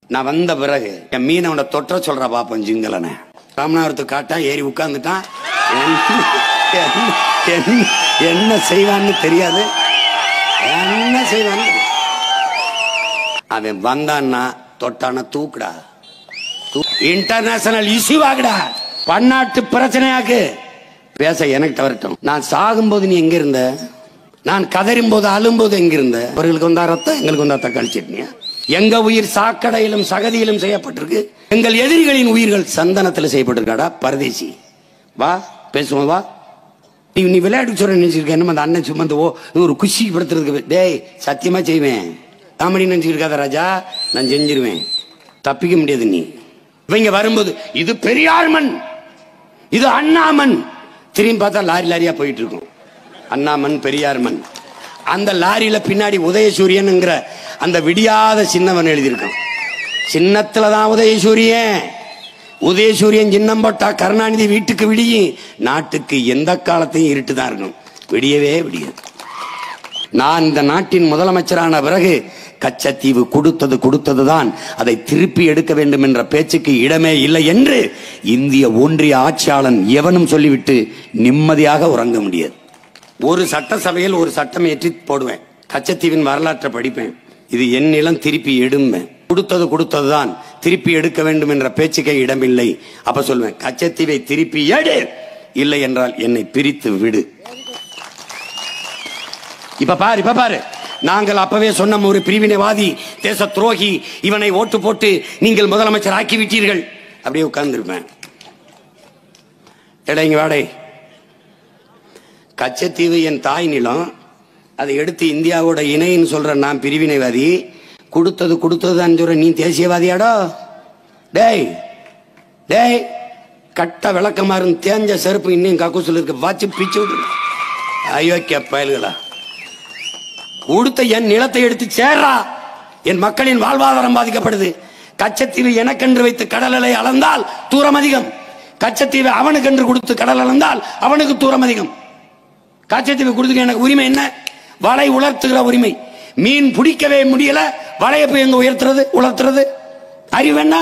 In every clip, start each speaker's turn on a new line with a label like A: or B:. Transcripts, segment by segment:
A: நான் வந்த பிறகு என் மீனவனை தொற்ற சொல்ற பாப்பன் ஜிங்கலனை ராமநாதத்துக்கு காட்டா ஏறி உட்கார்ந்துட்டான் என்ன- என்ன- என்ன- என்ன செய்வான்னு தெரியாது என்ன செய்வான்னு அவன் வந்தான்னா தொட்டான தூக்குடா இன்டர்நேஷனல் இஷ்யூ ஆகுடா பன்னாட்டு பிரச்சனையாக்கு பேச எனக்கு தவறட்டும் நான் சாகும்போது நீ எங்க இருந்த நான் கதறும் போது அழும்போது எங்க இருந்த அவர்களுக்கு வந்தா ரத்தம் எங்களுக்கு வந்தா தக்காளி சட்னியா எங்க உயிர் சாக்கடையிலும் சகதியிலும் செய்யப்பட்டிருக்கு எங்கள் எதிரிகளின் உயிர்கள் சந்தனத்தில் செய்யப்பட்டிருக்காடா பரதேசி வா பேசுவோம் வா நீ நீ விளையாட்டு சொல்ற நினைச்சிருக்க என்ன அந்த அண்ணன் சும்மா இந்த ஓ இது ஒரு குஷி படுத்துறதுக்கு டேய் சத்தியமா செய்வேன் காமெடி நினைச்சிருக்காத ராஜா நான் செஞ்சிருவேன் தப்பிக்க முடியாது நீ இவங்க வரும்போது இது பெரியார் மண் இது அண்ணாமன் திரும்பி பார்த்தா லாரி லாரியா போயிட்டு இருக்கும் அண்ணாமன் பெரியார் மண் அந்த லாரியில பின்னாடி உதயசூரியன்ங்கிற அந்த விடியாத சின்னவன் எழுதியிருக்கான் சின்னத்துல தான் உதயசூரியன் உதயசூரியன் சின்னம் போட்டா கருணாநிதி வீட்டுக்கு விடியும் நாட்டுக்கு எந்த காலத்தையும் இருட்டு தான் இருக்கும் விடியவே விடியாது நான் இந்த நாட்டின் முதலமைச்சரான பிறகு கச்சத்தீவு கொடுத்தது கொடுத்ததுதான் அதை திருப்பி எடுக்க வேண்டும் என்ற பேச்சுக்கு இடமே இல்லை என்று இந்திய ஒன்றிய ஆட்சியாளன் எவனும் சொல்லிவிட்டு நிம்மதியாக உறங்க முடியாது ஒரு சட்டசபையில் ஒரு சட்டம் ஏற்றி போடுவேன் கச்சத்தீவின் வரலாற்றை படிப்பேன் இது என் நிலம் திருப்பி எடும்பேன் கொடுத்தது கொடுத்ததுதான் திருப்பி எடுக்க வேண்டும் என்ற பேச்சுக்கே இடமில்லை அப்ப சொல்வேன் கச்சத்தீவை திருப்பி எடு இல்லை என்றால் என்னை பிரித்து விடு இப்ப பாரு இப்ப பாரு நாங்கள் அப்பவே சொன்ன ஒரு பிரிவினைவாதி தேச துரோகி இவனை ஓட்டு போட்டு நீங்கள் முதலமைச்சர் ஆக்கி விட்டீர்கள் அப்படியே உட்கார்ந்துருப்பேன் இடைங்க வாடை கச்சத்தீவு என் தாய் நிலம் அதை எடுத்து இந்தியாவோட இணைன்னு சொல்ற நான் பிரிவினைவாதி கொடுத்தது கொடுத்ததுதான் சொல்ற நீ தேசியவாதியாடோ டேய் டேய் கட்ட விளக்கமாறும் தேஞ்ச செருப்பு இன்னும் கக்கூசில் இருக்கு வாச்சு பிச்சு விடு அயோக்கிய பயல்களா கொடுத்த என் நிலத்தை எடுத்து சேர்றா என் மக்களின் வாழ்வாதாரம் பாதிக்கப்படுது கச்சத்தீவு எனக்கென்று வைத்து கடல் அலை அளந்தால் தூரம் அதிகம் கச்சத்தீவு அவனுக்கென்று கொடுத்து கடல் அளந்தால் அவனுக்கு தூரம் அதிகம் கச்சத்தீவு கொடுத்துக்க எனக்கு உரிமை என்ன வலை உலர்த்துகிற உரிமை மீன் பிடிக்கவே முடியல வலையை போய் எங்க உயர்த்துறது உலர்த்துறது அறிவு என்ன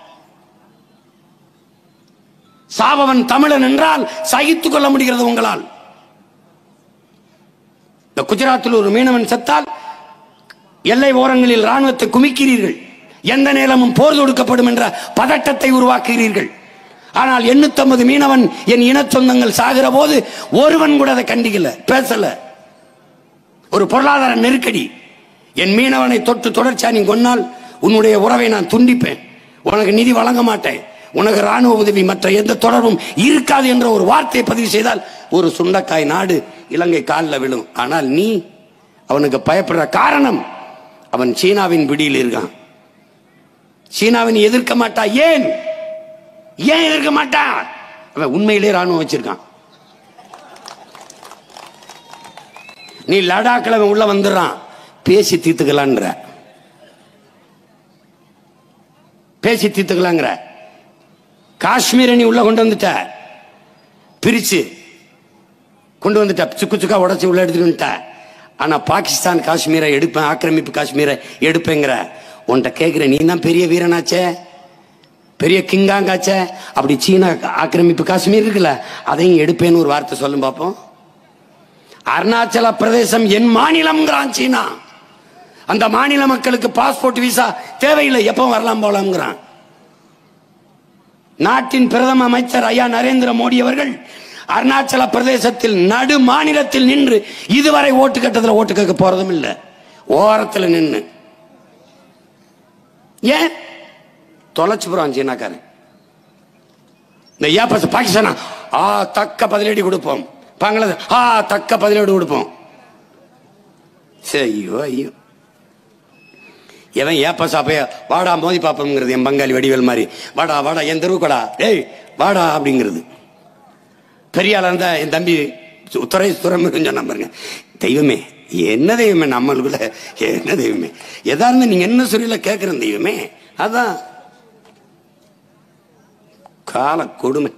A: சாபவன் தமிழன் என்றால் சகித்துக் கொள்ள முடிகிறது உங்களால் இந்த குஜராத்தில் ஒரு மீனவன் செத்தால் எல்லை ஓரங்களில் ராணுவத்தை குமிக்கிறீர்கள் எந்த நேரமும் போர் தொடுக்கப்படும் என்ற பதட்டத்தை உருவாக்குகிறீர்கள் ஆனால் எண்ணூத்தம்பது மீனவன் என் இன சொந்தங்கள் சாகிற போது ஒருவன் கூட அதை கண்டிக்கல பேசல ஒரு பொருளாதார நெருக்கடி என் மீனவனை தொட்டு தொடர்ச்சியா நீ கொன்னால் உன்னுடைய உறவை நான் துண்டிப்பேன் உனக்கு நிதி வழங்க மாட்டேன் உனக்கு ராணுவ உதவி மற்ற எந்த தொடர்பும் இருக்காது என்ற ஒரு வார்த்தையை பதிவு செய்தால் ஒரு சுண்டக்காய் நாடு இலங்கை காலில் விழும் ஆனால் நீ அவனுக்கு பயப்படுற காரணம் அவன் சீனாவின் பிடியில் இருக்கான் சீனாவின் எதிர்க்க மாட்டா ஏன் ஏன் எதிர்க்க மாட்டான் அவன் உண்மையிலே ராணுவம் வச்சிருக்கான் நீ லடாக்ல அவன் உள்ள வந்துடுறான் பேசி தீர்த்துக்கலான்ற பேசி தீர்த்துக்கலாங்கிற காஷ்மீரை நீ உள்ள கொண்டு வந்துட்ட பிரிச்சு கொண்டு வந்துட்ட சுக்கு சுக்கா உடச்சி உள்ள எடுத்துட்டு வந்துட்ட ஆனா பாகிஸ்தான் காஷ்மீரை எடுப்பேன் ஆக்கிரமிப்பு காஷ்மீரை எடுப்பேங்கிற உன்கிட்ட கேட்கிற நீ தான் பெரிய வீரனாச்சே பெரிய கிங்காங்காச்சே அப்படி சீனா ஆக்கிரமிப்பு காஷ்மீர் இருக்குல்ல அதையும் எடுப்பேன்னு ஒரு வார்த்தை சொல்லும் பார்ப்போம் அருணாச்சல பிரதேசம் என் மாநிலம்ங்கிறான் சீனா அந்த மாநில மக்களுக்கு பாஸ்போர்ட் விசா தேவையில்லை எப்போ வரலாம் போலாம்ங்கிறான் நாட்டின் பிரதம அமைச்சர் ஐயா நரேந்திர மோடி அவர்கள் அருணாச்சல பிரதேசத்தில் நடு மாநிலத்தில் நின்று இதுவரை ஓட்டு கட்டத்தில் ஓட்டு கேட்க போறதும் இல்லை ஓரத்தில் நின்று ஏன் தொலைச்சு போறான் சீனாக்காரன் இந்த ஏப்பஸ் பாகிஸ்தானா ஆ தக்க பதிலடி கொடுப்போம் பங்களாதேஷ் ஆ தக்க பதிலடி கொடுப்போம் சரி, ஐயோ ஐயோ எவன் ஏப்பஸ் அப்பய வாடா மோதி பாப்போம்ங்கிறது என் பங்காளி வடிவேல் மாதிரி வாடா வாடா என் தெருவுக்கடா டேய் வாடா அப்படிங்கிறது பெரிய ஆளா இருந்தா என் தம்பி துறை துறைமுகம் சொன்ன பாருங்க தெய்வமே என்ன தெய்வமே நம்மளுக்குள்ள என்ன தெய்வமே எதா இருந்தா நீங்க என்ன சொல்லியில கேட்கிறேன் தெய்வமே அதான் கால கொடுமை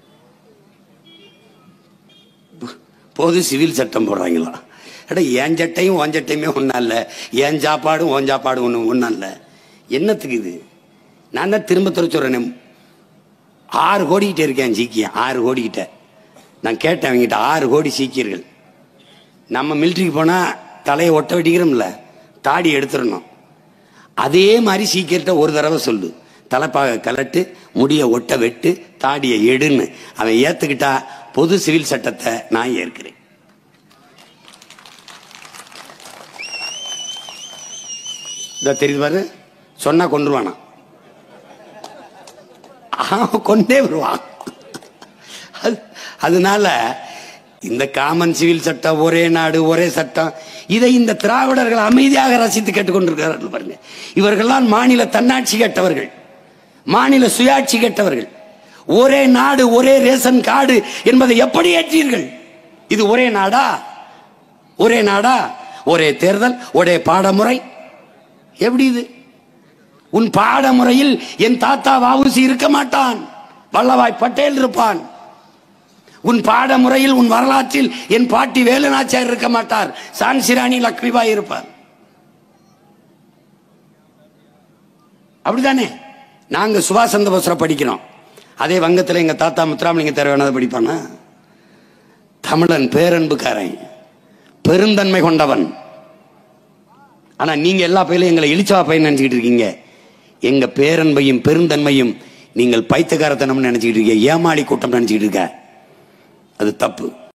A: பொது சிவில் சட்டம் போடுறாங்களா எடா என் சட்டையும் உன் சட்டையுமே ஒன்றா இல்லை என் சாப்பாடும் உன் சாப்பாடும் ஒன்று ஒன்றா இல்லை என்னத்துக்கு இது நான் தான் திரும்ப திரும்ப சொல்றேன் ஆறு கோடிக்கிட்ட இருக்கேன் சீக்கியம் ஆறு கோடிக்கிட்ட நான் கேட்டேன் அவங்ககிட்ட ஆறு கோடி சீக்கியர்கள் நம்ம மிலிட்ரிக்கு போனால் தலையை ஒட்ட வெட்டிக்கிறோம்ல தாடி எடுத்துடணும் அதே மாதிரி சீக்கிரத்தை ஒரு தடவை சொல்லு தலைப்பாக கலட்டு முடிய ஒட்ட வெட்டு தாடியை எடுன்னு அவன் ஏத்துக்கிட்டா பொது சிவில் சட்டத்தை நான் ஏற்கிறேன் இதோ தெரியுது பாரு சொன்னா கொண்டுருவானா அவன் கொண்டே வருவான் அது- அதனால இந்த காமன் சிவில் சட்டம் ஒரே நாடு ஒரே சட்டம் இதை இந்த திராவிடர்கள் அமைதியாக ரசித்து கேட்டுக்கொண்டிருக்கிறார்கள் பாருங்க இவர்கள்லாம் மாநில தன்னாட்சி கேட்டவர்கள் மாநில சுயாட்சி கேட்டவர்கள் ஒரே நாடு ஒரே ரேஷன் கார்டு என்பதை எப்படி ஏற்றீர்கள் இது ஒரே நாடா ஒரே நாடா ஒரே தேர்தல் ஒரே பாடமுறை எப்படி இது உன் பாடமுறையில் என் தாத்தா வாவுசி இருக்க மாட்டான் வல்லபாய் பட்டேல் இருப்பான் உன் பாடமுறையில் உன் வரலாற்றில் என் பாட்டி வேலுநாச்சியார் இருக்க மாட்டார் சான்சிராணி லக்ஷ்மிபாய் இருப்பார் அப்படிதானே நாங்க சுபாஷ் சந்திர போஸ்ரை படிக்கிறோம் அதே வங்கத்தில் எங்க தாத்தா முத்துராமலிங்க தேர்வானதை படிப்பானா தமிழன் பேரன்புக்காரன் பெருந்தன்மை கொண்டவன் ஆனா நீங்க எல்லா பையிலும் எங்களை இழிச்சவா பையன் நினைச்சுக்கிட்டு இருக்கீங்க எங்க பேரன்பையும் பெருந்தன்மையும் நீங்கள் பைத்தியக்காரத்தனம் நினைச்சுக்கிட்டு இருக்கீங்க ஏமாளி கூட்டம் நினைச்சுக்கிட்டு இருக்க அது தப்பு